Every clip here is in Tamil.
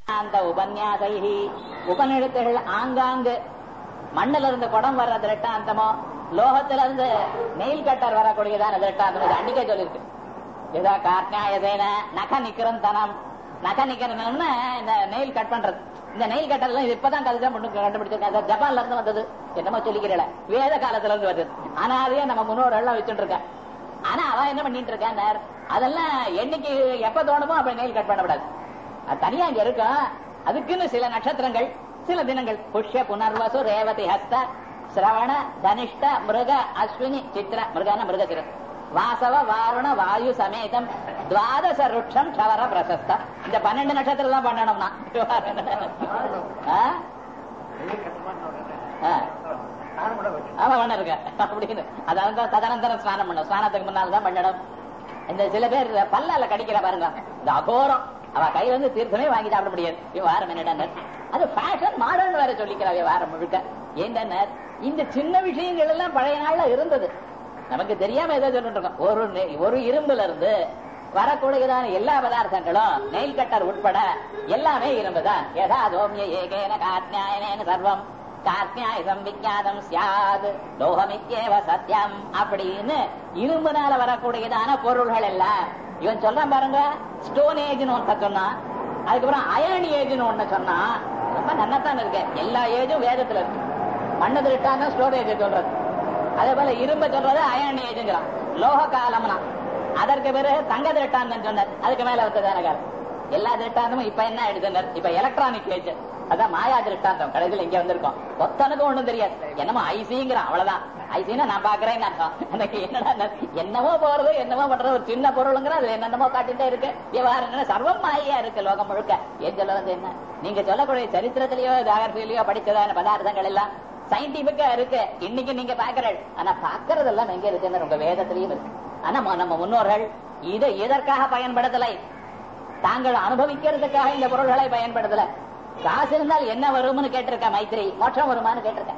அந்த உபன்யாசை உபநிடத்துகள் ஆங்காங்கு மண்ணுல இருந்து குடம் வர்ற திரட்டாந்தமோ லோகத்துல இருந்து நெயில் கட்டர் வரக்கூடியதான திரட்டாந்தம் இது அன்னைக்கே சொல்லிருக்கு ஏதா கார்த்தியாயதேன நக நிக்கிறந்தனம் நக நிக்கிறனம்னா இந்த நெயில் கட் பண்றது இந்த நெயில் கட்டர் எல்லாம் இப்பதான் கல்தான் பண்ணு கண்டுபிடிச்சிருக்காங்க ஜப்பான்ல இருந்து வந்தது என்னமோ சொல்லிக்கிறல வேத காலத்துல இருந்து வந்தது ஆனா அதையே நம்ம முன்னோர் எல்லாம் வச்சுட்டு இருக்கேன் ஆனா அவன் என்ன பண்ணிட்டு இருக்கான் அதெல்லாம் என்னைக்கு எப்ப தோணுமோ அப்படி நெயில் கட் பண்ணக்கூடாது அது தனியா இங்க இருக்கும் அதுக்குன்னு சில நட்சத்திரங்கள் சில தினங்கள் புஷ்ய புனர்வசு ரேவதி ஹஸ்த சிரவண தனிஷ்ட மிருக அஸ்வினி சித்திர மிருகான மிருகசிரம் வாசவ வாருண வாயு சமேதம் துவாதச ருட்சம் ஷவர பிரசஸ்த இந்த பன்னெண்டு நட்சத்திரம் தான் பண்ணணும்னா ஆ? ஆ. ஆமா பண்ண இருக்க அப்படின்னு அதாவது ததனந்தரம் ஸ்நானம் பண்ணும் ஸ்நானத்துக்கு முன்னால் தான் பண்ணணும் இந்த சில பேர் பல்லால கடிக்கிற பாருங்க இந்த அகோரம் அவ கையில இருந்து தீர்த்தமே வாங்கி சாப்பிட முடியாது விவகாரம் என்னடா அது ஃபேஷன் மாடர்ன் வேற சொல்லிக்கிறா விவகாரம் முழுக்க ஏன்டா இந்த சின்ன விஷயங்கள் எல்லாம் பழைய நாள்ல இருந்தது நமக்கு தெரியாம ஏதோ சொல்லிட்டு இருக்கோம் ஒரு நெ- ஒரு இரும்புல இருந்து வரக்கூடியதான எல்லா பதார்த்தங்களும் நெயில் கட்டர் உட்பட எல்லாமே இரும்புதான் யதா தோமிய ஏகேன காத்யாயனேன சர்வம் காத்யாயுதம் விஜாதம் சியாது லோகமித்யேவ சத்தியம் அப்படின்னு இரும்புனால வரக்கூடியதான பொருள்கள் எல்லாம் இவன் சொல்றான் பாருங்க ஸ்டோன் ஏஜ்னு ஒன்றை சொன்னான் அதுக்கப்புறம் அயர்ன் ஏஜ்னு ஒண்ணு சொன்னான் ரொம்ப நன்னத்தான் இருக்கு எல்லா ஏஜும் வேதத்துல இருக்கு மண்ணு திருட்டாங்க ஸ்டோரேஜ் சொல்றது அதே போல இரும்ப சொல்றது அயர்ன் ஏஜுங்கிறான் லோக காலம்னா அதற்கு பிறகு தங்க திருட்டாந்தம் சொன்னார் அதுக்கு மேல வந்ததான காலம் எல்லா திருட்டாந்தமும் இப்ப என்ன ஆயிடுதுன்னார் இப்ப எலக்ட்ரானிக் ஏஜ் அதான் மாயா திருட்டாந்தம் கடைசியில் இங்க வந்திருக்கோம் ஒத்தனுக்கும் ஒண்ணும் தெரியாது என்னமோ ஐசிங்கிறான் அவ்வளவுதான் ஐசின்னா நான் பாக்குறேன்னு அர்த்தம் எனக்கு என்னடா என்னமோ போறது என்னமோ பண்றது ஒரு சின்ன பொருளுங்கிற அது என்னென்னமோ காட்டிட்டே இருக்கு விவகாரம் என்ன சர்வம் மாயா இருக்கு லோகம் முழுக்க ஏன் சொல்ல வந்து என்ன நீங்க சொல்லக்கூடிய சரித்திரத்திலேயோ ஜாகிரபியிலயோ படிச்சதான பதார்த்தங்கள் எல்லாம் சயின்டிபிக்கா இருக்கு இன்னைக்கு நீங்க பாக்குறீர்கள் ஆனா பாக்குறதெல்லாம் எங்க இருக்குன்னு உங்க வேதத்திலையும் இருக்கு ஆனா ம- நம்ம முன்னோர்கள் இதை எதற்காக பயன்படுத்தலை தாங்கள் அனுபவிக்கிறதுக்காக இந்த பொருள்களை பயன்படுத்தல காசு இருந்தால் என்ன வரும்னு கேட்டிருக்க மைத்திரி மோட்சம் வருமான்னு கேட்டிருக்க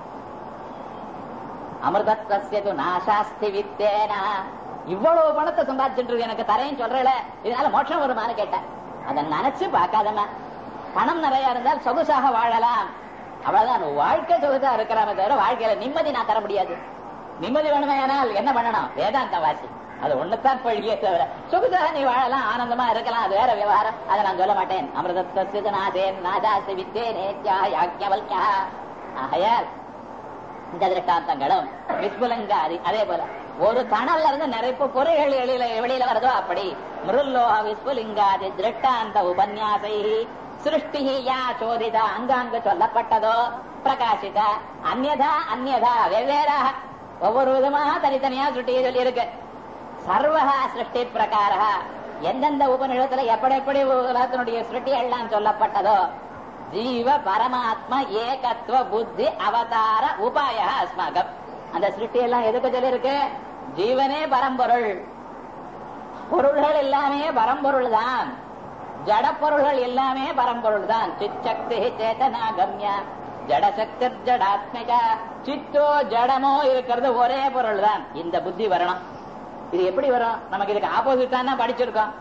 அமிர்தத்வசியது நாசாஸ்தி வித்தேனா இவ்வளவு பணத்தை சம்பாதிச்சுட்டு இருக்கு, எனக்கு தரேன்னு சொல்றல இதனால மோட்சம் வருமான்னு கேட்டேன் அதை நினைச்சு பார்க்காதம்மா பணம் நிறைய இருந்தால் சொகுசாக வாழலாம் அவ்வளவுதான் வாழ்க்கை சொகுசா இருக்கிறாமே தவிர வாழ்க்கையில நிம்மதி நான் தர முடியாது நிம்மதி வேணுமையானால் என்ன பண்ணணும் வேதாந்த வாசி அது ஒண்ணுத்தான் பழியே தவிர சொகுசாக நீ வாழலாம் ஆனந்தமா இருக்கலாம் அது வேற விவகாரம் அதை நான் சொல்ல மாட்டேன் அமிர்தத்வசியது நாசேன் நாசாஸ்தி வித்தேனே யாக்கியவல்யா ஆகையால் இந்த திருஷ்டாந்தங்களும் விஸ்புலங்காதி அதே போல ஒரு தணல்ல இருந்து நிறைய பொருள்கள் வெளியில வெளியில வருதோ அப்படி மிருல்லோக விஸ்புலிங்காதி திருஷ்டாந்த உபன்யாசை சிருஷ்டி யா சோதித அங்காங்க சொல்லப்பட்டதோ பிரகாசித அந்யதா அந்யதா வெவ்வேறாக ஒவ்வொரு விதமாக தனித்தனியா சுட்டியை சொல்லி இருக்கு சர்வகா சிருஷ்டி பிரகார எந்தெந்த உபநிஷத்துல எப்படி எப்படி உலகத்தினுடைய சிருஷ்டி எல்லாம் சொல்லப்பட்டதோ ஜீவ பரமாத்ம ஏகத்துவ புத்தி அவதார உபாய அஸ்மாகம் அந்த சிருஷ்டி எல்லாம் எதுக்கு சொல்லியிருக்கு ஜீவனே பரம்பொருள் பொருள்கள் எல்லாமே பரம்பொருள் தான் ஜட பொருள்கள் எல்லாமே பரம்பொருள் தான் சிச்சக்தி சேதனா கம்யா ஜடசக்தி ஜடாத்மிக சித்தோ ஜடமோ இருக்கிறது ஒரே பொருள் தான் இந்த புத்தி வரணும் இது எப்படி வரும் நமக்கு இதுக்கு ஆப்போசிட்டான படிச்சிருக்கோம்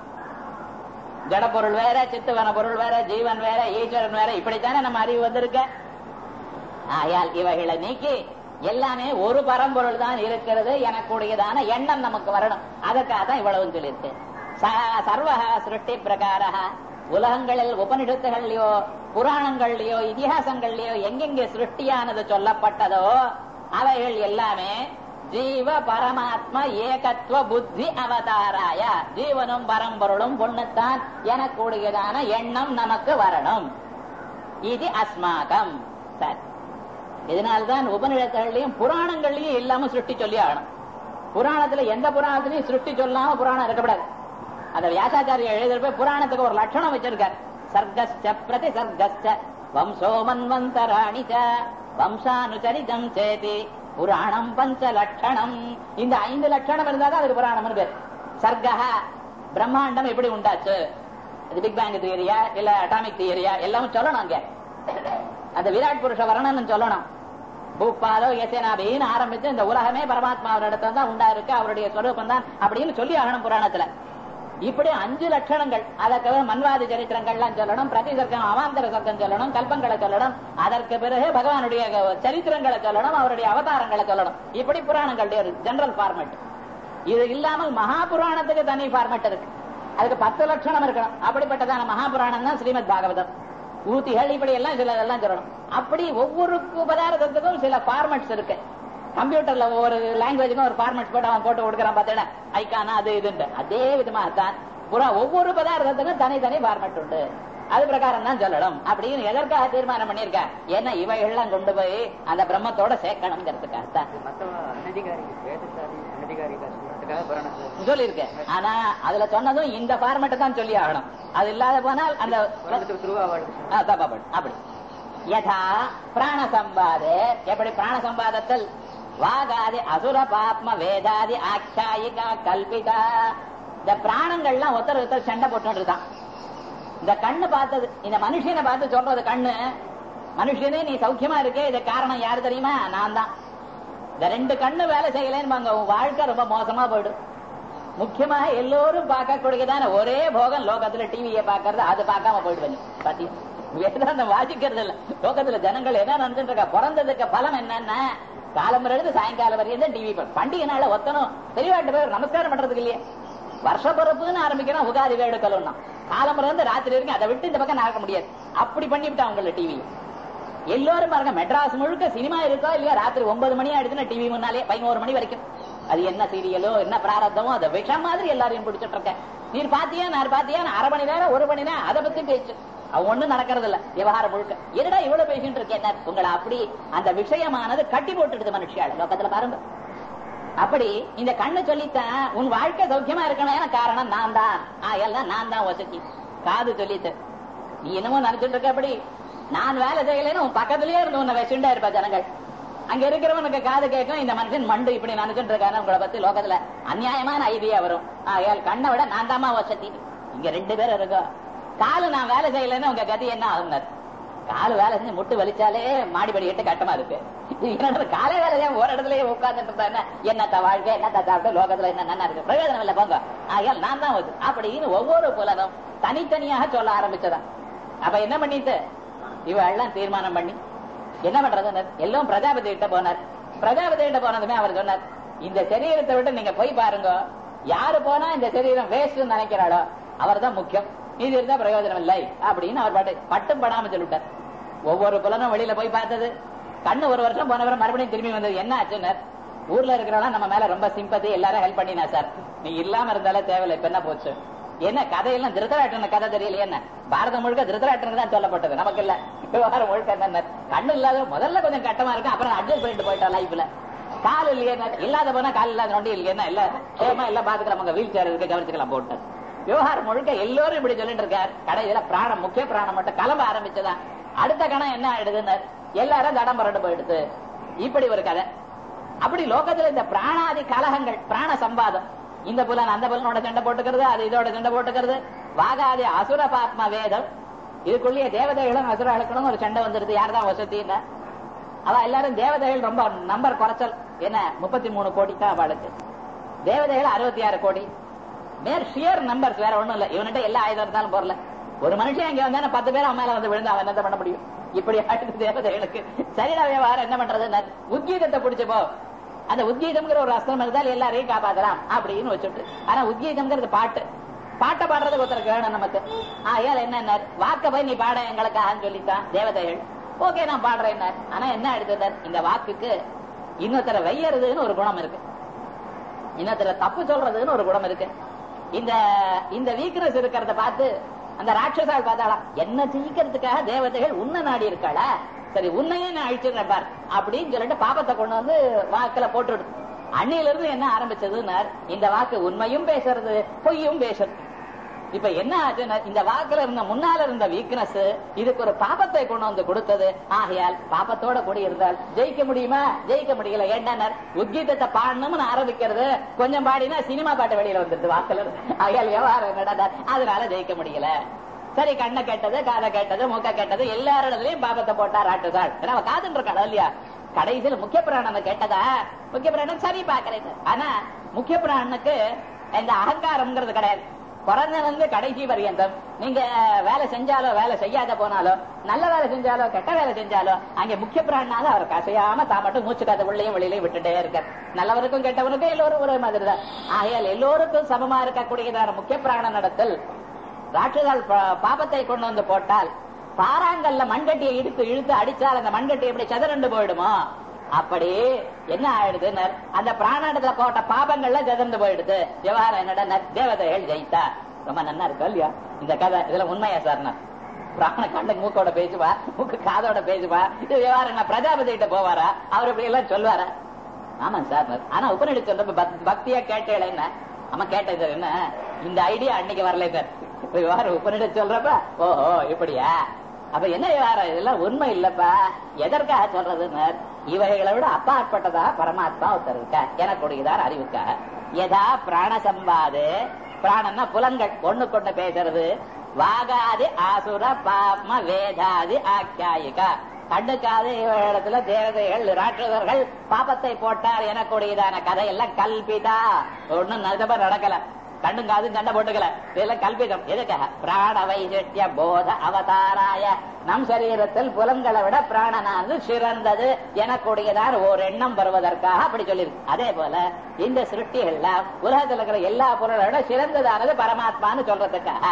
ஜட பொருள் வேற சித்துவன பொருள் வேற ஜீவன் வேற ஈஸ்வரன் வேற இப்படித்தானே நம்ம அறிவு வந்திருக்க ஆயால் இவைகளை நீக்கி எல்லாமே ஒரு பரம்பொருள் தான் இருக்கிறது எனக்கூடியதான எண்ணம் நமக்கு வரணும் அதற்காக தான் இவ்வளவு சொல்லியிருக்கு ச- சர்வக சிருஷ்டி பிரகார உலகங்களில் உபனிஷத்துகள்லயோ புராணங்கள்லயோ இதிகாசங்கள்லயோ எங்கெங்கே சிருஷ்டியானது சொல்லப்பட்டதோ அவைகள் எல்லாமே ஜீவ பரமாத்ம ஏகத்துவ புத்தி அவதாராய ஜீவனும் பரம்பொருளும் ஒண்ணுத்தான் எனக்கூடியதான எண்ணம் நமக்கு வரணும் இது அஸ்மாகம் சரி இதனால்தான் உபநிடத்துகள்லயும் புராணங்கள்லயும் இல்லாம சிருஷ்டி சொல்லி ஆகணும் புராணத்துல எந்த புராணத்திலையும் சிருஷ்டி சொல்லாம புராணம் இருக்கக்கூடாது அந்த வியாசாச்சாரிய எழுதுறப்ப புராணத்துக்கு ஒரு லட்சணம் வச்சிருக்கார் சர்க்கஸ்ச பிரதி சர்க்கஸ்ச வம்சோ மன்வந்தராணி ச வம்சானுச்சரிதம் சேதி புராணம் பஞ்ச லட்சணம் இந்த ஐந்து லட்சணம் இருந்தாதான் அதுக்கு புராணம் பேர் சர்க்கஹ பிரம்மாண்டம் எப்படி உண்டாச்சு அது பிக் பேங் தியரியா இல்ல அட்டாமிக் தியரியா எல்லாமே சொல்லணும் அங்க அந்த விராட் புருஷ வர்ணனம் சொல்லணும் பூப்பாலோ எசேனாபின்னு ஆரம்பிச்சு இந்த உலகமே பரமாத்மாவோட இடத்துல தான் உண்டா இருக்கு அவருடைய ஸ்வரூபம் தான் அப்படின்னு சொல்லி ஆகணும் புராணத்துல இப்படி அஞ்சு லட்சணங்கள் அதற்கு மன்வாதி சரித்திரங்கள்லாம் சொல்லணும் பிரதி சர்க்கம் அவாந்தர சர்க்கம் சொல்லணும் கல்பங்களை சொல்லணும் அதற்கு பிறகு பகவானுடைய சரித்திரங்களை சொல்லணும் அவருடைய அவதாரங்களை சொல்லணும் இப்படி புராணங்களுடைய ஒரு ஜெனரல் ஃபார்மேட் இது இல்லாமல் மகாபுராணத்துக்கு தனி ஃபார்மேட் இருக்கு அதுக்கு பத்து லட்சணம் இருக்கணும் அப்படிப்பட்டதான மகாபுராணம் தான் ஸ்ரீமத் பாகவதம் ஊத்திகள் இப்படி எல்லாம் சில இதெல்லாம் சொல்லணும் அப்படி ஒவ்வொரு பதார்த்தத்துக்கும் சில ஃபார்மேட்ஸ் இருக்கு கம்ப்யூட்டர்ல ஒவ்வொரு லாங்குவேஜுக்கும் ஒரு ஃபார்மேட் போட்டு அவன் போட்டு கொடுக்குறான் பார்த்தேன் ஐக்கானா அது இதுண்டு அதே விதமாகத்தான் புறா ஒவ்வொரு பதார்த்தத்துக்கும் தனித்தனி ஃபார்மேட் உண்டு அது பிரகாரம் தான் சொல்லணும் அப்படின்னு எதற்காக தீர்மானம் பண்ணிருக்க ஏன்னா இவைகள்லாம் கொண்டு போய் அந்த பிரம்மத்தோட சேர்க்கணுங்கிறதுக்காக தான் மத்தவ அனதிகாரி வேதசாரி அனதிகாரி சொல்றதுக்காக புராணத்துல சொல்லியிருக்கேன் ஆனா அதுல சொன்னதும் இந்த ஃபார்மேட்டை தான் சொல்லி ஆகணும் அது இல்லாத போனால் அந்த புராணத்துக்கு துருவா வாழ்க்கை ஆ, தப்பாப்படு. அப்படி யதா பிராண சம்பாதே எப்படி பிராண சம்பாதத்தில் வாகாதி அசுர பாப்ம வேதாதி ஆख्यायिका கல்பிதா இந்த பிராணங்கள்லாம் ஒருத்தர் ஒருத்தர் சண்டை போட்டு இருக்கான் இந்த கண்ணு பார்த்தது இந்த மனுஷனை பார்த்து சொல்றது கண்ணு மனுஷனே நீ சௌக்கியமா இருக்கே இது காரணம் யாரு தெரியுமா நான் தான் இந்த ரெண்டு கண்ணு வேலை செய்யலன்னு உன் வாழ்க்கை ரொம்ப மோசமா போயிடும் முக்கியமா எல்லோரும் பார்க்கக்கூடியதான ஒரே போகம் லோகத்துல டிவியை பாக்குறது அது பார்க்காம போயிடுவேன் பாத்தியா வேதாந்தம் வாசிக்கிறது இல்ல லோகத்துல ஜனங்கள் என்ன நினைச்சுட்டு இருக்கா பிறந்ததுக்கு பலம் என்னன்னா காலம் இருந்து சாயங்காலம் வரையும் தான் டிவி பண்டிகை நாள ஒத்தனும் தெளிவாட்டு பேர் நமஸ்காரம் பண்றதுக்கு இல்லையே வருஷ பிறப்புன்னு ஆரம்பிக்கணும் உகாதி வேடுக்கலும்னா காலம் இருந்து ராத்திரி வரைக்கும் அதை விட்டு இந்த பக்கம் நடக்க முடியாது அப்படி பண்ணிவிட்டா அவங்கள டிவி எல்லோரும் பாருங்க மெட்ராஸ் முழுக்க சினிமா இருக்கோ இல்லையா ராத்திரி ஒன்பது மணி ஆயிடுச்சுன்னா டிவி முன்னாலே பதினோரு மணி வரைக்கும் அது என்ன சீரியலோ என்ன பிராரத்தமோ அதை விஷம் மாதிரி எல்லாரையும் பிடிச்சிட்டு இருக்கேன் நீர் பாத்தியா நான் பாத்தியா நான் அரை மணி நேரம் ஒரு மணி நேரம் அதை பத்தி பேச்சு அவன் ஒண்ணும் நடக்கிறது இல்ல விவகாரம் முழுக்க என்னடா இவ்வளவு பேசிட்டு இருக்கேன் உங்களை அப்படி அந்த விஷயமானது கட்டி போட்டுடுது மனுஷியாள் லோகத்துல பாருங்க அப்படி இந்த கண்ணு சொல்லித்தான் உன் வாழ்க்கை சௌக்கியமா இருக்கணும் காரணம் நான் தான் ஆ எல்லாம் நான் தான் வசதி காது சொல்லித்து நீ என்னமோ நினைச்சிட்டு இருக்க அப்படி நான் வேலை செய்யலைன்னு உன் பக்கத்திலேயே இருந்து உன்னை வச்சுட்டா இருப்ப ஜனங்கள் அங்க இருக்கிறவனுக்கு காது கேட்கும் இந்த மனுஷன் மண்டு இப்படி நினைச்சிட்டு இருக்காரு உங்களை பத்தி லோகத்துல அநியாயமான ஐடியா வரும் ஆகையால் கண்ணை விட நான் தாமா வசதி இங்க ரெண்டு பேரும் இருக்கோம் காலு நான் வேலை செய்யலைன்னு உங்க கதி என்ன ஆகுனார் காலு வேலை செஞ்சு முட்டு வலிச்சாலே மாடிப்படி எட்டு கட்டமா இருக்கு என்னோட காலை வேலையா ஒரு இடத்துலயே உட்கார்ந்துட்டு இருந்தா என்ன என்னத்த வாழ்க்கை என்னத்த சாப்பிட்டு லோகத்துல என்ன நல்லா இருக்கு பிரயோஜனம் இல்ல போங்க ஆகையால் நான் தான் வந்து அப்படின்னு ஒவ்வொரு புலனும் தனித்தனியாக சொல்ல ஆரம்பிச்சதான் அப்ப என்ன பண்ணிட்டு இவெல்லாம் தீர்மானம் பண்ணி என்ன பண்றது எல்லாம் பிரஜாபதி கிட்ட போனார் பிரஜாபதி கிட்ட போனதுமே அவர் சொன்னார் இந்த சரீரத்தை விட்டு நீங்க போய் பாருங்க யாரு போனா இந்த சரீரம் வேஸ்ட் நினைக்கிறாளோ அவர் தான் முக்கியம் இது இருந்தா பிரயோஜனம் இல்லை அப்படின்னு அவர் பாட்டு பட்டும் படாம சொல்லிட்டார் ஒவ்வொரு புலனும் வெளியில போய் பார்த்தது கண்ணு ஒரு வருஷம் போனவரை மறுபடியும் திரும்பி வந்தது என்ன ஆச்சுன்னார் ஊர்ல இருக்கிறவங்க நம்ம மேல ரொம்ப சிம்பத்தி எல்லாரும் ஹெல்ப் பண்ணினா சார் நீ இல்லாம இருந்தாலே தேவையில்லை இப்ப என்ன போச்சு என்ன கதையெல்லாம் திருத்தராட்டன கதை தெரியல என்ன பாரதம் முழுக்க திருத்தராட்டனுக்கு தான் சொல்லப்பட்டது நமக்கு இல்ல விவகாரம் முழுக்க என்ன கண்ணு இல்லாத முதல்ல கொஞ்சம் கட்டமா இருக்கு அப்புறம் அட்ஜஸ்ட் பண்ணிட்டு போயிட்டா லைஃப்ல கால் இல்லையே இல்லாத போனா கால் இல்லாத நொண்டி இல்லையா இல்ல சேமா எல்லாம் பாத்துக்கலாம் வீல் சேர் இருக்கு கவனிச்சுக்கலாம் போட்டு விவகாரம் முழுக்க எல்லோரும் இப்படி சொல்லிட்டு இருக்கார் கடைசியில பிராணம் முக்கிய பிராணம் மட்டும் கிளம்ப ஆரம்பிச்சதான் அடுத்த கணம் என்ன ஆயிடுதுன்னு எல்லாரும் தடம் புரண்டு போயிடுது இப்படி ஒரு கதை அப்படி லோகத்துல இந்த பிராணாதி கலகங்கள் பிராண சம்பாதம் இந்த புலன் அந்த புலனோட சண்டை போட்டுக்கிறது அது இதோட சண்டை போட்டுக்கிறது வாகாதி அசுர பாத்ம வேதம் இதுக்குள்ளேயே தேவதைகளும் அசுரர்களுக்கும் ஒரு சண்டை வந்துருது யார்தான் வசதின்னு அவ எல்லாரும் தேவதைகள் ரொம்ப நம்பர் குறைச்சல் என்ன முப்பத்தி மூணு கோடி தான் அவளுக்கு தேவதைகள் அறுபத்தி ஆறு கோடி மேர் ஷியர் நம்பர்ஸ் வேற ஒண்ணும் இல்ல இவன்கிட்ட எல்லா ஆயுதம் இருந்தாலும் போறல ஒரு மனுஷன் இங்க வந்தா பத்து பேர் அவன் மேல வந்து விழுந்து அவன் என்ன பண்ண முடியும் இப்படி ஆயிடுது தேவதைகளுக்கு சரிடா வியாபாரம் என்ன பண்றது உத்கீதத்தை பிடிச்சு போ அந்த உத்கீதம்ங்கிற ஒரு அஸ்திரம் இருந்தால் எல்லாரையும் காப்பாத்தலாம் அப்படின்னு வச்சுட்டு ஆனா உத்கீதம்ங்கிறது பாட்டு பாட்டை பாடுறதுக்கு ஒருத்தருக்கு வேணும் நமக்கு ஆயால் என்ன வாக்க போய் நீ பாட எங்களுக்காக சொல்லித்தான் தேவதைகள் ஓகே நான் பாடுறேன் ஆனா என்ன எடுத்தது இந்த வாக்குக்கு இன்னொருத்தர வையறதுன்னு ஒரு குணம் இருக்கு இன்னொருத்தர தப்பு சொல்றதுன்னு ஒரு குணம் இருக்கு இந்த இந்த வீக்னஸ் இருக்கிறத பார்த்து அந்த ராட்சசால் பார்த்தாளா என்ன ஜெயிக்கிறதுக்காக தேவதைகள் உன்ன நாடி இருக்காளா சரி உன்னையே நான் அழிச்சிடுறேன் பார் அப்படின்னு சொல்லிட்டு பாப்பத்தை கொண்டு வந்து வாக்குல போட்டுடுது அன்னையில இருந்து என்ன ஆரம்பிச்சதுன்னா இந்த வாக்கு உண்மையும் பேசுறது பொய்யும் பேசுறது இப்ப என்ன ஆச்சுன்னா இந்த வாக்குல இருந்த முன்னால இருந்த வீக்னஸ் இதுக்கு ஒரு பாபத்தை கொண்டு வந்து கொடுத்தது ஆகையால் பாபத்தோட கூட இருந்தால் ஜெயிக்க முடியுமா ஜெயிக்க முடியல என்ன உத்கீதத்தை பாடணும்னு ஆரம்பிக்கிறது கொஞ்சம் பாடினா சினிமா பாட்டு வெளியில வந்துருது வாக்குல ஆகையால் விவகாரம் நடந்தார் அதனால ஜெயிக்க முடியல சரி கண்ணை கேட்டது காதை கேட்டது மூக்க கேட்டது எல்லாரிடத்துலயும் பாபத்தை போட்டா ராட்டுதாள் ஏன்னா அவ காதுன்ற கடை இல்லையா கடைசியில் முக்கிய பிராணனை கேட்டதா முக்கிய பிராணன் சரி பாக்குறேன் ஆனா முக்கிய பிராணனுக்கு இந்த அகங்காரம்ங்கிறது கிடையாது பிறந்தது கடைசி பரியந்தம் நீங்க வேலை செஞ்சாலோ வேலை செய்யாத போனாலோ நல்ல வேலை செஞ்சாலோ கெட்ட வேலை செஞ்சாலோ அங்க முக்கிய பிராணனால அவர் கசையாம தான் மட்டும் மூச்சு காத்த உள்ளேயும் வெளியிலையும் விட்டுட்டே இருக்கார் நல்லவருக்கும் கெட்டவனுக்கும் எல்லோரும் ஒரே மாதிரி தான் ஆகையால் எல்லோருக்கும் சமமா இருக்கக்கூடியதான முக்கிய பிராண நடத்தல் ராட்சதால் பாபத்தை கொண்டு வந்து போட்டால் பாறாங்கல்ல மண்கட்டியை இழுத்து இழுத்து அடிச்சால் அந்த மண்கட்டி எப்படி சதுரண்டு போயிடுமோ அப்படி என்ன ஆயிடுதுன்னு அந்த பிராணத்துல போட்ட பாபங்கள்ல சதுரண்டு போயிடுது விவகாரம் என்னடா தேவதைகள் ஜெயித்தா ரொம்ப நன்னா இருக்கு இல்லையா இந்த கதை இதுல உண்மையா சார் பிராண கண்ணுக்கு மூக்கோட பேசுவா மூக்கு காதோட பேசுவா இது விவகாரம் என்ன பிரஜாபதி கிட்ட போவாரா அவர் இப்படி எல்லாம் சொல்லுவாரா ஆமா சார் ஆனா உபநிடி சொல்ற பக்தியா கேட்டேன் என்ன ஆமா கேட்டது என்ன இந்த ஐடியா அன்னைக்கு வரல சார் விவகாரம் உபநிட சொல்றப்ப ஓஹோ இப்படியா அப்ப என்ன விவகாரம் இதெல்லாம் உண்மை இல்லப்பா எதற்காக சொல்றதுன்னு இவைகளை விட அப்பாற்பட்டதா பரமாத்மா ஒருத்தர் இருக்கா எனக்குடையதார் அறிவுக்கா எதா பிராண சம்பாது பிராணம்னா புலன்கள் ஒண்ணு கொண்டு பேசுறது வாகாதி ஆசுர பாப்ம வேதாதி ஆக்கியாயிகா கண்ணுக்காது இடத்துல தேவதைகள் ராட்சதர்கள் பாப்பத்தை போட்டார் எனக்கூடியதான கதையெல்லாம் கல்பிதா ஒண்ணும் நிஜமா நடக்கல கண்ணும் காதும் சண்டை போட்டுக்கல இதெல்லாம் கல்பிதம் எதுக்காக பிராண வைசிஷ்டிய போத அவதாராய நம் சரீரத்தில் புலன்களை விட பிராணனானது சிறந்தது எனக்கூடியதான ஒரு எண்ணம் வருவதற்காக அப்படி சொல்லியிருக்கு அதே போல இந்த சிருஷ்டிகள்ல உலகத்தில் இருக்கிற எல்லா பொருளை விட சிறந்ததானது பரமாத்மான்னு சொல்றதுக்காக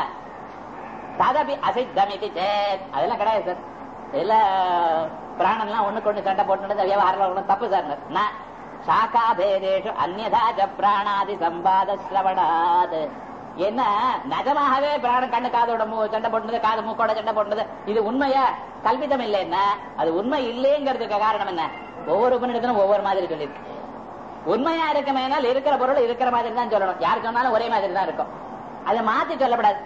ததபி அசித்தமிதி சேத் அதெல்லாம் கிடையாது சார் இதுல பிராணம்லாம் ஒண்ணுக்கு ஒண்ணு சண்டை போட்டு விவகாரம் ஒண்ணும் தப்பு சார் நான் சாக்கா பேதேஷு அந்நதாஜ பிராணாதி சம்பாத சிரவணாது என்ன நிஜமாகவே பிராணம் கண்ணு காதோட சண்டை போட்டது காது மூக்கோட சண்டை போட்டது இது உண்மையா கல்பிதம் இல்லை என்ன அது உண்மை இல்லைங்கிறதுக்கு காரணம் என்ன ஒவ்வொரு உபநிடத்திலும் ஒவ்வொரு மாதிரி சொல்லியிருக்கு உண்மையா இருக்குமேனால் இருக்கிற பொருள் இருக்கிற மாதிரி தான் சொல்லணும் யார் சொன்னாலும் ஒரே மாதிரி தான் இருக்கும் அதை மாத்தி சொல்லப்படாது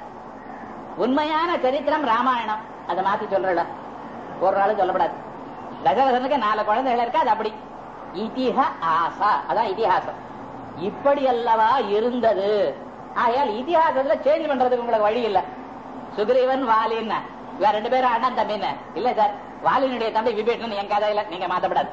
உண்மையான சரித்திரம் ராமாயணம் அதை மாத்தி சொல்றல ஒரு நாளும் சொல்லப்படாது தசரதனுக்கு நாலு குழந்தைகள் இருக்கு அது அப்படி இதிஹ ஆசா அதான் இதிகாசம் இப்படி அல்லவா இருந்தது ஆகையால் இதிகாசத்துல சேஞ்ச் பண்றதுக்கு உங்களுக்கு வழி இல்ல சுக்ரீவன் வாலின்னு வேற ரெண்டு பேரும் அண்ணன் தம்பின்னு இல்ல சார் வாலினுடைய தம்பி விபீஷன் என் கதையில நீங்க மாத்தப்படாது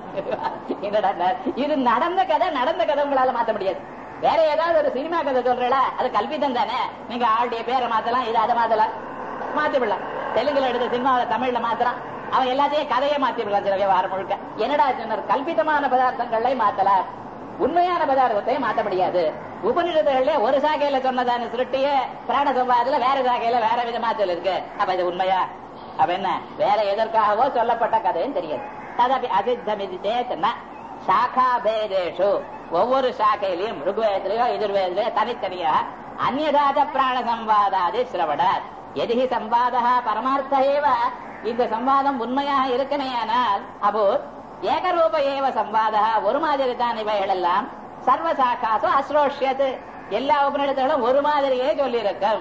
என்னடா இது நடந்த கதை நடந்த கதை உங்களால மாத்த முடியாது வேற ஏதாவது ஒரு சினிமா கதை சொல்றல அது கல்பிதம் தானே நீங்க ஆளுடைய பேரை மாத்தலாம் இது அதை மாத்தலாம் மாத்தி விடலாம் தெலுங்குல எடுத்த சினிமாவை தமிழ்ல மாத்தலாம் அவன் எல்லாத்தையும் கதையை மாத்தி விடலாம் சில விவகாரம் முழுக்க என்னடா சொன்னார் கல்பிதமான பதார்த்தங்களை மாத்தலாம் உண்மையான பதார்த்தத்தை மாத்த முடியாது உபநிடதங்கள்ல ஒரு சாகையில சொன்னதான சிருட்டிய பிராண சம்பாதத்துல வேற சாகையில வேற விதமா சொல்லிருக்கு அப்ப இது உண்மையா அப்ப என்ன வேற எதற்காகவோ சொல்லப்பட்ட கதையும் தெரியாது ததபி அசித்தமிதி சேத்தன சாக்கா பேதேஷு ஒவ்வொரு சாக்கையிலையும் ருக்வேதத்திலேயோ எதிர்வேதிலேயோ தனித்தனியா அந்நதாத பிராண சம்பாதாதி சிரவணர் எதிகி சம்பாதா பரமார்த்த ஏவ இந்த சம்வாதம் உண்மையாக இருக்கமேயானால் அப்போ ஏகரூப ஏவ சம்பாதா ஒரு மாதிரி தான் இவைகள் எல்லாம் சர்வ சாக்காசோ அஸ்ரோஷ்யது எல்லா உபநிடங்களும் ஒரு மாதிரியே சொல்லியிருக்கும்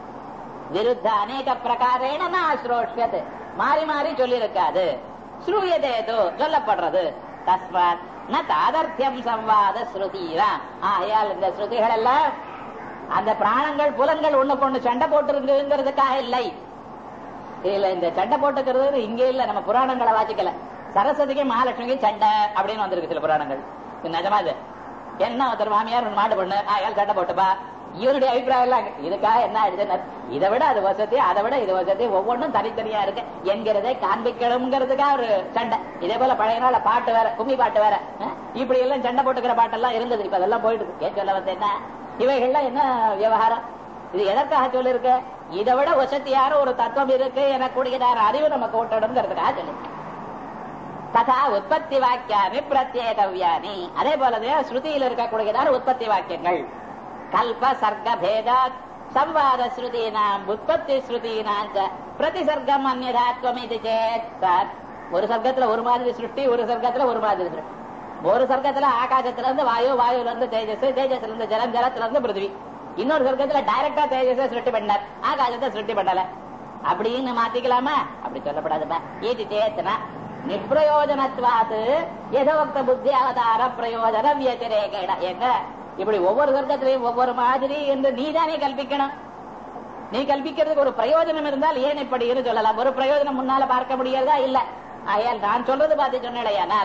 விருத்த அநேக பிரகாரேன நான் அஸ்ரோஷ்யது மாறி மாறி சொல்லியிருக்காது ஸ்ரூயதேதோ சொல்லப்படுறது தஸ்மாத் ந தாதர்த்தியம் சம்வாத ஸ்ருதிரா ஆகையால் இந்த ஸ்ருதிகள் எல்லாம் அந்த பிராணங்கள் புலன்கள் ஒண்ணுக்கு ஒண்ணு சண்டை போட்டுருங்கிறதுக்காக இல்லை இல்ல இந்த சண்டை போட்டுக்கிறது இங்க இல்ல நம்ம புராணங்களை வாசிக்கல சரஸ்வதிக்கு மகாலட்சுமிக்கு சண்டை அப்படின்னு வந்திருக்கு சில புராணங்கள் இது நிஜமா இது என்ன ஒருத்தர் மாமியார் ஒரு மாடு பொண்ணு ஆயால் சண்டை போட்டுப்பா இவனுடைய அபிப்பிராயம் எல்லாம் இதுக்காக என்ன ஆயிடுது இதை விட அது வசதி அதை விட இது வசதி ஒவ்வொன்றும் தனித்தனியா இருக்கு என்கிறதை காண்பிக்கணுங்கிறதுக்காக ஒரு சண்டை இதே போல பழைய நாள பாட்டு வேற கும்மி பாட்டு வேற அஹ், இப்படி எல்லாம் சண்டை போட்டுக்கிற பாட்டெல்லாம் இருந்தது இப்ப அதெல்லாம் போயிட்டு இருக்கு ஏன் சொல்ல வந்து என்ன இவைகள்லாம் என்ன விவகாரம் இது எதற்காக சொல்லிருக்கு இதை விட வசதியான ஒரு தத்துவம் இருக்கு எனக்கூடியதான அறிவு நமக்கு ஓட்டணுங்கிறதுக்காக சொல்லி ததா உற்பத்தி வாக்கியானி பிரத்யேகவியானி அதே போலவே ஸ்ருதியில் இருக்கக்கூடியதான உற்பத்தி வாக்கியங்கள் கல்ப சர்க்க பேதாத் சம்வாத ஸ்ருதீனாம் உற்பத்தி ஸ்ருதீனாம் ச பிரதிசர்க்கம் அந்நியதாத்வம் இது சேத் சார் ஒரு சர்க்கத்துல ஒரு மாதிரி சிருஷ்டி ஒரு சர்க்கத்துல ஒரு மாதிரி சிருஷ்டி ஒரு சர்க்கத்துல ஆகாசத்துல இருந்து வாயு வாயுல இருந்து தேஜஸ் தேஜஸ்ல இருந்து ஜலம் ஜலத்துல இருந்து பிருத்திவி இன்னொரு சர்க்கத்துல டைரக்டா தேஜஸை சிருஷ்டி பண்ணார் ஆகாசத்தை சிருஷ்டி பண்ணல அப்படின்னு மாத்திக்கலாமா அப்படி சொல்லப்படாதுப்பா இது சேத்தனா நிப்பிரயோஜனத்வாது எதோக்த புத்தி அவதார பிரயோஜன வியதிரேகேட எங்க இப்படி ஒவ்வொரு சர்க்கத்திலையும் ஒவ்வொரு மாதிரி என்று நீதானே கல்பிக்கணும் நீ கல்பிக்கிறதுக்கு ஒரு பிரயோஜனம் இருந்தால் ஏன் இப்படி இரு சொல்லலாம் ஒரு பிரயோஜனம் முன்னால பார்க்க முடியறதா இல்ல ஆயால் நான் சொல்றது பார்த்து சொன்னேனால்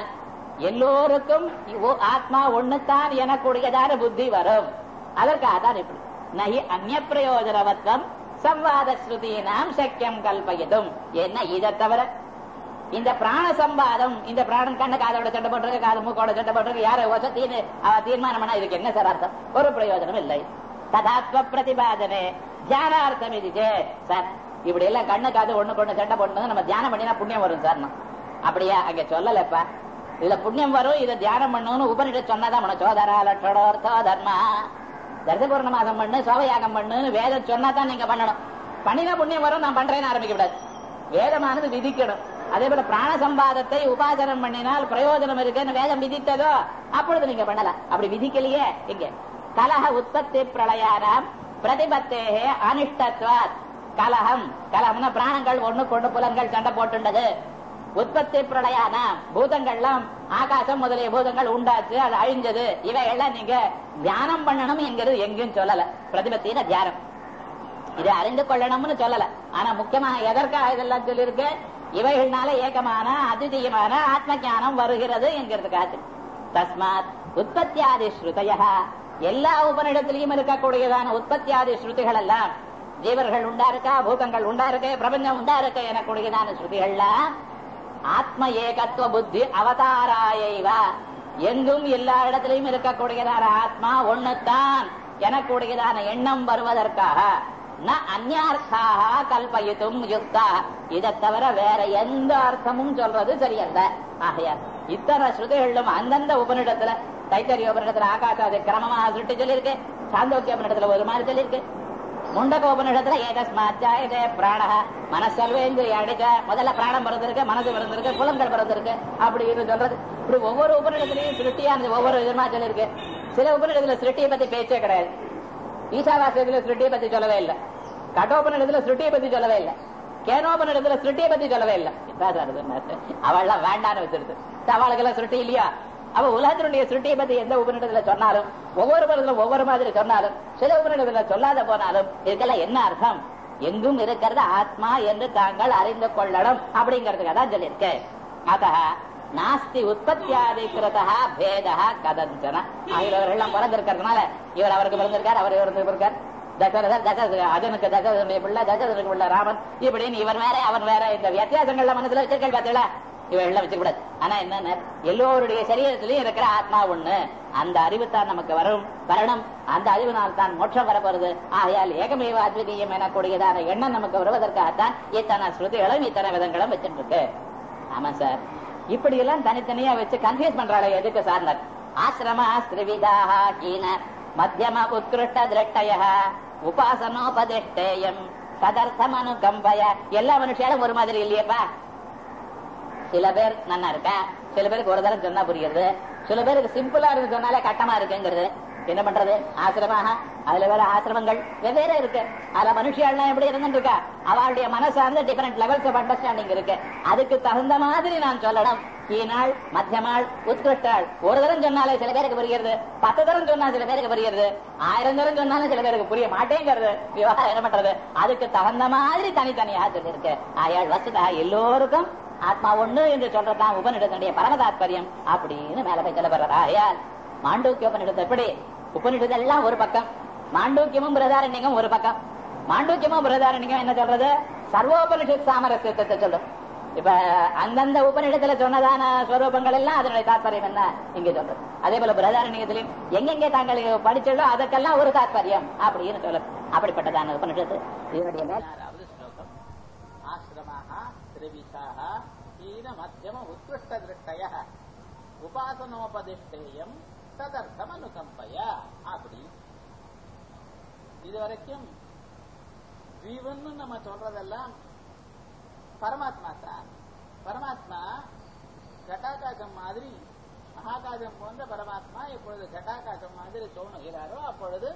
எல்லோருக்கும் ஓ- ஆத்மா ஒண்ணுத்தான் எனக்கூடியதான புத்தி வரும் அதற்காக தான் இப்படி நகி அந்நிய பிரயோஜனவத்வம் சம்வாத ஸ்ருதியினாம் சக்கியம் கல்பயதும் என்ன இதை தவிர இந்த பிராண சம்பாதம் இந்த பிராணன் கண்ணு காதோட சண்டை போட்டிருக்கு காது மூக்கோட சண்டை போட்டிருக்கு யார வசத்தின்னு அவ தீர்மானம் பண்ணா இதுக்கு என்ன சார் அர்த்தம் ஒரு பிரயோஜனம் இல்லை ததாத்வ பிரதிபாதனே தியானார்த்தம் இது சார் இப்படி எல்லாம் கண்ணு காது ஒண்ணு கொண்டு சண்டை போட்டு நம்ம தியானம் பண்ணினா புண்ணியம் வரும் சார் அப்படியா அங்க சொல்லலப்பா இதுல புண்ணியம் வரும் இதை தியானம் பண்ணணும்னு உபனிஷத் சொன்னதான் மன சோதரா லட்சணோர்த்தோ தர்மா தர்சபூர்ண மாதம் பண்ணு சோபயாகம் பண்ணுன்னு வேதம் சொன்னா தான் நீங்க பண்ணணும் பண்ணினா புண்ணியம் வரும் நான் பண்றேன்னு ஆரம்பிக்க கூடாது வேதமானது விதிக்கணும் அதே போல பிராண சம்பாதத்தை உபாசனம் பண்ணினால் பிரயோஜனம் இருக்குன்னு வேதம் விதித்ததோ அப்பொழுது நீங்க பண்ணலாம் அப்படி விதிக்கலையே இங்க கலக உற்பத்தி பிரளயானாம் பிரதிபத்தேகே அனிஷ்டத்வாத் கலகம் கலகம்னா பிராணங்கள் ஒண்ணு கொண்டு புலன்கள் சண்டை போட்டுண்டது உற்பத்தி பிரளயான பூதங்கள்லாம் ஆகாசம் முதலிய பூதங்கள் உண்டாச்சு அது அழிஞ்சது இவையெல்லாம் நீங்க தியானம் பண்ணணும் என்கிறது எங்கேயும் சொல்லல பிரதிபத்தின தியானம் இதை அறிந்து கொள்ளணும்னு சொல்லல ஆனா முக்கியமாக எதற்காக இதெல்லாம் சொல்லியிருக்கு இவைகள்னால ஏகமான அதிதீயமான ஆத்ம ஞானம் வருகிறது என்கிறதுக்காக தஸ்மாத் உற்பத்தியாதி ஸ்ருதய எல்லா உபனிடத்திலையும் இருக்கக்கூடியதான உற்பத்தியாதி ஸ்ருதிகள் எல்லாம் ஜீவர்கள் உண்டா இருக்கா பூதங்கள் உண்டா இருக்கு பிரபஞ்சம் உண்டா இருக்கு எனக்கூடியதான ஸ்ருதிகள்லாம் ஆத்ம ஏகத்துவ புத்தி அவதாராயைவா எங்கும் எல்லா இடத்திலையும் இருக்கக்கூடியதான ஆத்மா ஒண்ணுத்தான் எனக்கூடியதான எண்ணம் வருவதற்காக ந அந்நார்த்தாக கல்பயித்தும் யுக்தா இதை தவிர வேற எந்த அர்த்தமும் சொல்றது சரியல்ல ஆகையால் இத்தனை ஸ்ருதிகளும் அந்தந்த உபனிடத்துல தைத்தரிய உபனிடத்துல ஆகாசாதி கிரமமாக சுட்டி சொல்லியிருக்கு சாந்தோக்கிய உபனிடத்துல ஒரு மாதிரி சொல்லியிருக்கு முண்டக உபனிடத்துல ஏதஸ்மாச்சாயதே பிராணஹ மனசல்வேந்திரிய அடிச்ச முதல்ல பிராணம் பிறந்திருக்கு மனசு பிறந்திருக்கு புலன்கள் பிறந்திருக்கு அப்படின்னு சொல்றது இப்படி ஒவ்வொரு உபனிடத்திலையும் சிருஷ்டியானது ஒவ்வொரு விதமா சொல்லியிருக்கு சில உபனிடத்துல சிருஷ்டியை பத்தி பேச்சே கிடையாது ஈசாவாசியத்துல சிருஷ்டியை பத்தி சொல்லவே இல்லை கடோபனிடத்துல சிருஷ்டியை பத்தி சொல்லவே இல்லை கேனோபனிடத்துல சிருஷ்டியை பத்தி சொல்லவே இல்லை அவள்லாம் வேண்டான்னு வச்சிருது அவளுக்கெல்லாம் சிருஷ்டி இல்லையா அவ உலகத்தினுடைய சிருஷ்டியை பத்தி எந்த உபநிடத்துல சொன்னாலும் ஒவ்வொரு படத்துல ஒவ்வொரு மாதிரி சொன்னாலும் சில உபநிடத்துல சொல்லாத போனாலும் இதுக்கெல்லாம் என்ன அர்த்தம் எங்கும் இருக்கிறது ஆத்மா என்று தாங்கள் அறிந்து கொள்ளணும் அப்படிங்கிறதுக்காக தான் சொல்லியிருக்கேன் அத நாஸ்தி உற்பத்தியாதி கிருதா பேதா கதஞ்சன இவர்கள் எல்லாம் பிறந்திருக்கிறதுனால இவர் அவருக்கு பிறந்திருக்கார் அவர் இவர் இருக்கார் தசரதர் தசரத அதனுக்கு தசரதனுடைய பிள்ளை தசரதனுக்கு பிள்ளை ராமன் இப்படின்னு இவர் வேற அவன் வேற இந்த வித்தியாசங்கள்ல மனசுல வச்சிருக்கேன் பார்த்தீங்களா இவெல்லாம் வச்சுக்கூடாது ஆனா என்ன எல்லோருடைய சரீரத்திலையும் இருக்கிற ஆத்மா ஒண்ணு அந்த அறிவு தான் நமக்கு வரும் வரணும் அந்த அறிவினால் தான் மோட்சம் வரப்போறது ஆகையால் ஏகமேவ அத்விதீயம் எனக்கூடியதான எண்ணம் நமக்கு வருவதற்காகத்தான் இத்தனை ஸ்ருதிகளும் இத்தனை விதங்களும் வச்சுட்டு இருக்கு ஆமா சார் இப்படி எல்லாம் தனித்தனியா வச்சு கன்ஃபியூஸ் பண்றாளே எதுக்கு சார்னர் ஆசிரம ஸ்திரிவிதாக கீன மத்தியம உத்கிருஷ்ட திருஷ்டய உபாசனோபதிஷ்டேயம் ததர்த்தம் அனுகம்பய எல்லா மனுஷியாலும் ஒரு மாதிரி இல்லையப்பா சில பேர் நன்னா இருக்கேன் சில பேருக்கு ஒரு தரம் சொன்னா புரியுது சில பேருக்கு சிம்பிளா இருக்கு சொன்னாலே கட்டமா இருக்குங்கிறது என்ன பண்றது ஆசிரமாக அதுல வேற ஆசிரமங்கள் வெவ்வேறு இருக்கு அதுல மனுஷியாள்லாம் எப்படி இருந்துட்டு இருக்கா அவளுடைய மனசார்ந்த டிஃபரெண்ட் லெவல்ஸ் ஆஃப் அண்டர்ஸ்டாண்டிங் இருக்கு அதுக்கு தகுந்த மாதிரி நான் சொல்லணும் கீனாள் மத்தியமாள் உத்கிருஷ்டாள் ஒரு தரம் சொன்னாலே சில பேருக்கு புரிகிறது பத்து தரம் சொன்னா சில பேருக்கு புரிகிறது ஆயிரம் தரம் சொன்னாலும் சில பேருக்கு புரிய மாட்டேங்கிறது விவகாரம் என்ன பண்றது அதுக்கு தகுந்த மாதிரி தனித்தனியாக சொல்லியிருக்கு ஆயாள் வசதா எல்லோருக்கும் ஆத்மா ஒண்ணு என்று சொல்றதான் உபனிடத்தினுடைய பரம தாத்பரியம் அப்படின்னு மேல போய் சொல்லப்படுறார் ஆயால் மாண்டூக்கிய உபனிடத்தை எப்படி உபனிடத்து எல்லாம் ஒரு பக்கம் மாண்டூக்கியமும் பிரதாரண்யமும் ஒரு பக்கம் மாண்டூக்கியமும் பிரதாரண்யம் என்ன சொல்றது சர்வோபனிஷத் சாமரஸ்யத்தை சொல்லும் இப்ப அந்தந்த உபநிடத்துல சொன்னதான ஸ்வரூபங்கள் எல்லாம் அதனுடைய தாத்பரியம் என்ன இங்க சொல்றது அதே போல பிரதாரண்யத்திலையும் எங்கெங்கே தாங்கள் படிச்சதோ அதற்கெல்லாம் ஒரு தாத்பரியம் அப்படின்னு சொல்லுது அப்படிப்பட்டதான உபனிஷத்து இதனுடைய மேலாவது ஸ்லோகம் ஆசிரமாக திரிவிசாக ஹீன மத்தியம உத்கிருஷ்ட திருஷ்டய உபாசனோபதிஷ்டேயம் ததர்த்தம் அனுகம்பய அப்படி இதுவரைக்கும் ஜீவன் நம்ம சொல்றதெல்லாம் பரமாத்மா தான் பரமாத்மா கட்டாகாசம் மாதிரி மகாகாசம் போன்ற பரமாத்மா எப்பொழுது கட்டாகாசம் மாதிரி தோணுகிறாரோ அப்பொழுது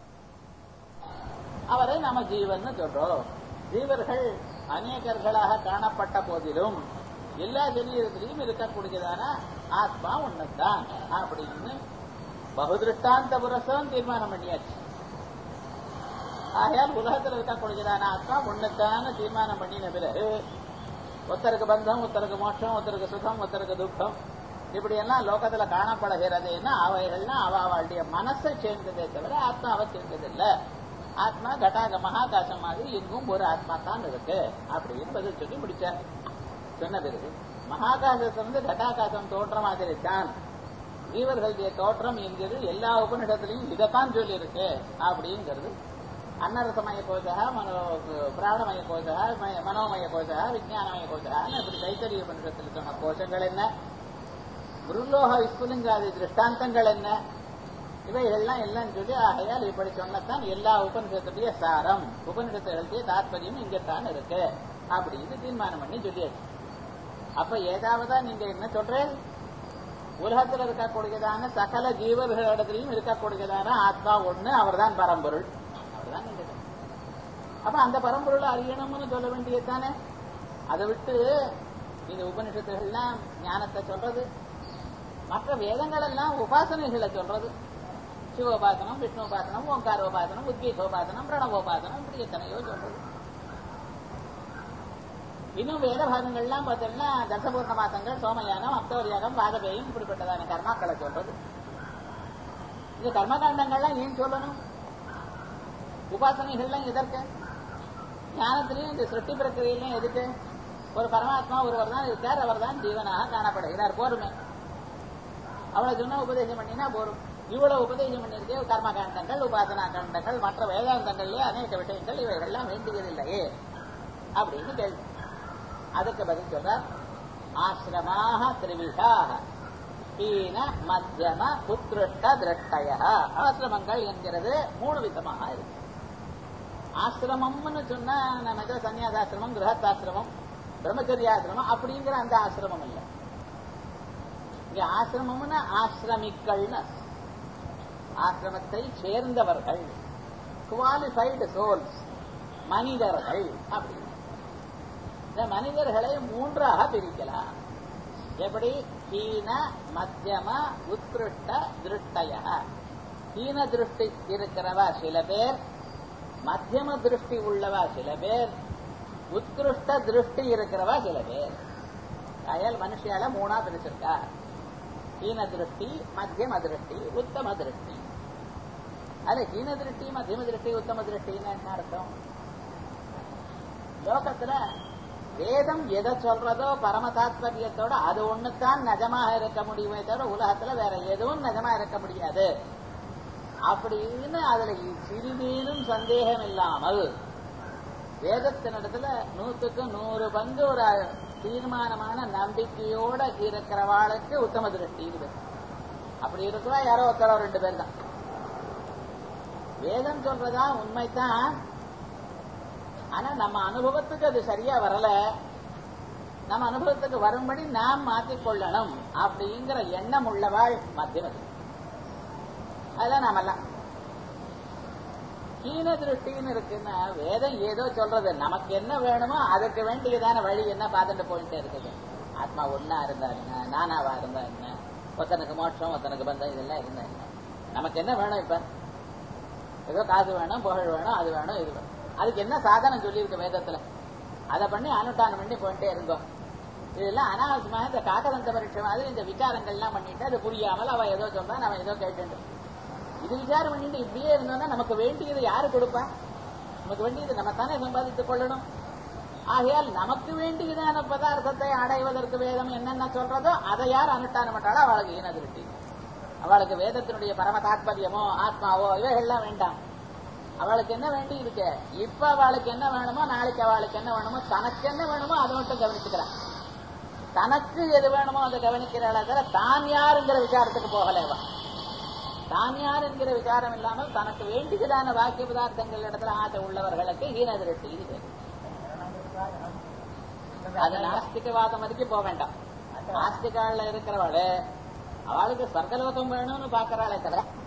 அவரை நம்ம ஜீவன் சொல்றோம் ஜீவர்கள் அநேகர்களாக காணப்பட்ட போதிலும் எல்லா சரீரத்திலையும் இருக்கக்கூடியதான ஆத்மா ஒண்ணுதான் அப்படின்னு பகுதிருஷ்டாந்த புரசம் தீர்மானம் பண்ணியாச்சு ஆகையால் உலகத்தில் இருக்கக்கூடியதான ஆத்மா ஒண்ணுத்தான தீர்மானம் பண்ணின பிறகு ஒருத்தருக்கு பந்தம் ஒருத்தருக்கு மோட்சம் ஒருத்தருக்கு சுகம் ஒருத்தருக்கு துக்கம் இப்படி எல்லாம் லோகத்துல காணப்படுகிறதுன்னா அவைகள்னா அவ அவளுடைய மனசை சேர்ந்ததே தவிர ஆத்மாவை சேர்ந்ததில்லை ஆத்மா கட்டாக மகாகாசம் மாதிரி எங்கும் ஒரு ஆத்மா தான் இருக்கு அப்படின்னு பதில் சொல்லி முடிச்சார் சொன்ன பிறகு மகாகாசத்திலிருந்து கட்டாகாசம் தோற்ற மாதிரி தான் ஜீவர்களுடைய தோற்றம் என்கிறது எல்லா உபநிடத்திலையும் இதைத்தான் சொல்லி இருக்கு அப்படிங்கிறது அன்னரசமய கோஷா மனோ பிராணமய கோஷா மய- மனோமய கோஷா விஜயானமய கோஷா இப்படி தைத்தரிய உபநிடத்தில் சொன்ன கோஷங்கள் என்ன குருலோக விஸ்புலிங்காதி திருஷ்டாந்தங்கள் என்ன இவைகள்லாம் எல்லாம் சொல்லி ஆகையால் இப்படி சொன்னதான் எல்லா உபனிஷத்துடைய சாரம் உபனிஷத்துகளுடைய தாற்பயம் இங்கத்தான் இருக்கு அப்படின்னு தீர்மானம் பண்ணி சொல்லியாச்சு அப்ப ஏதாவதா நீங்க என்ன சொல்றேன் உலகத்தில் இருக்கக்கூடியதான சகல ஜீவர்களிடத்திலையும் இருக்கக்கூடியதான ஆத்மா ஒண்ணு அவர்தான் பரம்பொருள் அவர்தான் நீங்க சொல்றீங்க. அப்ப அந்த பரம்பொருளை அறியணும்னு சொல்ல வேண்டியதுதானே அதை விட்டு இந்த உபனிஷத்துகள்லாம் ஞானத்தை சொல்றது மற்ற வேதங்கள் எல்லாம் உபாசனைகளை சொல்றது சிவோபாசனம் விஷ்ணு உபாசனம் ஓங்காரோபாசனம் உத்கீதோபாசனம் பிரணவோபாசனம் இப்படி எத்தனையோ சொல்றது இன்னும் வேத பாகங்கள்லாம் பார்த்தீங்கன்னா தசபூர்ண மாசங்கள் சோமயானம் அக்தோரியாகம் வாதபேயம் இப்படிப்பட்டதான கர்மாக்களை சொல்றது இந்த கர்மகாண்டங்கள்லாம் ஏன் சொல்லணும் உபாசனைகள்லாம் எதற்கு ஞானத்திலையும் இந்த சிருஷ்டி பிரக்கிரியிலையும் எதுக்கு ஒரு பரமாத்மா ஒருவர் தான் இருக்கார் அவர் தான் ஜீவனாக காணப்படுகிறார் போருமே அவ்வளவு சொன்ன உபதேசம் பண்ணினா போரும் இவ்வளவு உபதேசம் பண்ணியிருக்கே கர்மகாண்டங்கள் உபாசனா காண்டங்கள் மற்ற வேதாந்தங்கள்லயே அநேக விஷயங்கள் இவைகள்லாம் வேண்டியதில்லையே அப்படின்னு கேள்வி அதுக்கு பதில் சொல்றார் ஆசிரமாக திரிவிஷாக ஹீன மத்தியம உத்ருஷ்ட திருஷ்டய ஆசிரமங்கள் என்கிறது மூணு விதமாக இருக்கு ஆசிரமம்னு சொன்னா நம்ம ஏதோ சன்னியாசாசிரமம் கிரகத்தாசிரமம் பிரம்மச்சரியாசிரமம் அப்படிங்கிற அந்த ஆசிரமம் இல்லை இங்க ஆசிரமம்னு ஆசிரமிக்கள்னு அர்த்தம். ஆசிரமத்தை சேர்ந்தவர்கள் குவாலிஃபைடு சோல்ஸ் மனிதர்கள் அப்படின்னு இந்த மனிதர்களை மூன்றாக பிரிக்கலாம் எப்படி ஹீன மத்தியம உத்கிருஷ்ட திருஷ்டய ஹீன திருஷ்டி இருக்கிறவா சில பேர் மத்தியம திருஷ்டி உள்ளவா சில பேர் உத்கிருஷ்ட திருஷ்டி இருக்கிறவா சில பேர் அயல் மனுஷியால மூணா பிரிச்சிருக்கா ஹீன திருஷ்டி மத்தியம திருஷ்டி உத்தம திருஷ்டி அது ஹீன திருஷ்டி மத்தியம திருஷ்டி உத்தம திருஷ்டின்னு என்ன அர்த்தம் லோகத்துல வேதம் எதை சொல்றதோ பரம தாத்பரியத்தோட அது ஒண்ணுதான் நிஜமாக இருக்க முடியுமே தவிர உலகத்துல வேற எதுவும் நிஜமா இருக்க முடியாது அப்படின்னு அதுல சிறிதேனும் சந்தேகம் இல்லாமல் வேதத்தினிடத்துல நூத்துக்கு நூறு பங்கு ஒரு தீர்மானமான நம்பிக்கையோட இருக்கிறவாளுக்கு உத்தம திருஷ்டி இது அப்படி இருக்கிறா யாரோ ஒருத்தரோ ரெண்டு பேர் தான் வேதம் சொல்றதா உண்மைதான் ஆனா நம்ம அனுபவத்துக்கு அது சரியா வரல நம்ம அனுபவத்துக்கு வரும்படி நாம் மாற்றிக்கொள்ளணும் அப்படிங்கிற எண்ணம் உள்ளவாள் மத்தியமதி அதுதான் நாமெல்லாம் கீழ திருஷ்டின்னு இருக்குன்னா வேதம் ஏதோ சொல்றது நமக்கு என்ன வேணுமோ அதுக்கு வேண்டியதான வழி என்ன பார்த்துட்டு போயிட்டே இருக்குது ஆத்மா ஒன்னா இருந்தா என்ன நானாவா இருந்தா என்ன ஒருத்தனுக்கு மோட்சம் ஒருத்தனுக்கு பந்தம் இதெல்லாம் இருந்தா என்ன நமக்கு என்ன வேணும் இப்ப ஏதோ காசு வேணும் புகழ் வேணும் அது வேணும் இது வேணும் அதுக்கு என்ன சாதனம் சொல்லியிருக்கு வேதத்துல அதை பண்ணி அனுஷ்டானம் பண்ணி போயிட்டே இருந்தோம் இதெல்லாம் அனாவசியமாக இந்த காக்கதந்த பரீட்சை மாதிரி இந்த விசாரங்கள்லாம் பண்ணிட்டு அது புரியாமல் அவ ஏதோ சொன்னா நம்ம ஏதோ கேட்டு இது விசாரம் பண்ணிட்டு இப்படியே இருந்தோம்னா நமக்கு வேண்டியது யாரு கொடுப்பா நமக்கு வேண்டியது நம்ம தானே சம்பாதித்துக் கொள்ளணும் ஆகையால் நமக்கு வேண்டியதான பதார்த்தத்தை அடைவதற்கு வேதம் என்னென்ன சொல்றதோ அதை யார் அனுஷ்டானம் பண்ணாலும் அவளுக்கு ஈன திருஷ்டி அவளுக்கு வேதத்தினுடைய பரம தாத்பரியமோ ஆத்மாவோ இவைகள்லாம் வேண்டாம் அவளுக்கு என்ன வேண்டி இருக்கு இப்ப அவளுக்கு என்ன வேணுமோ நாளைக்கு அவளுக்கு என்ன வேணுமோ தனக்கு என்ன வேணுமோ அதை மட்டும் கவனிச்சுக்கிறான் தனக்கு எது வேணுமோ அதை கவனிக்கிறாளே தவிர தான் யாருங்கிற விசாரத்துக்கு போகல அவ தான் யார் என்கிற விசாரம் இல்லாமல் தனக்கு வேண்டியதான வாக்கிய பதார்த்தங்கள் இடத்துல ஆசை உள்ளவர்களுக்கு ஈன திருஷ்டி இது பேரு. அது நாஸ்திகவாதம் வரைக்கும் போக வேண்டாம் நாஸ்திகால இருக்கிறவளு அவளுக்கு சொர்க்கலோகம் வேணும்னு பாக்குறாளே தவிர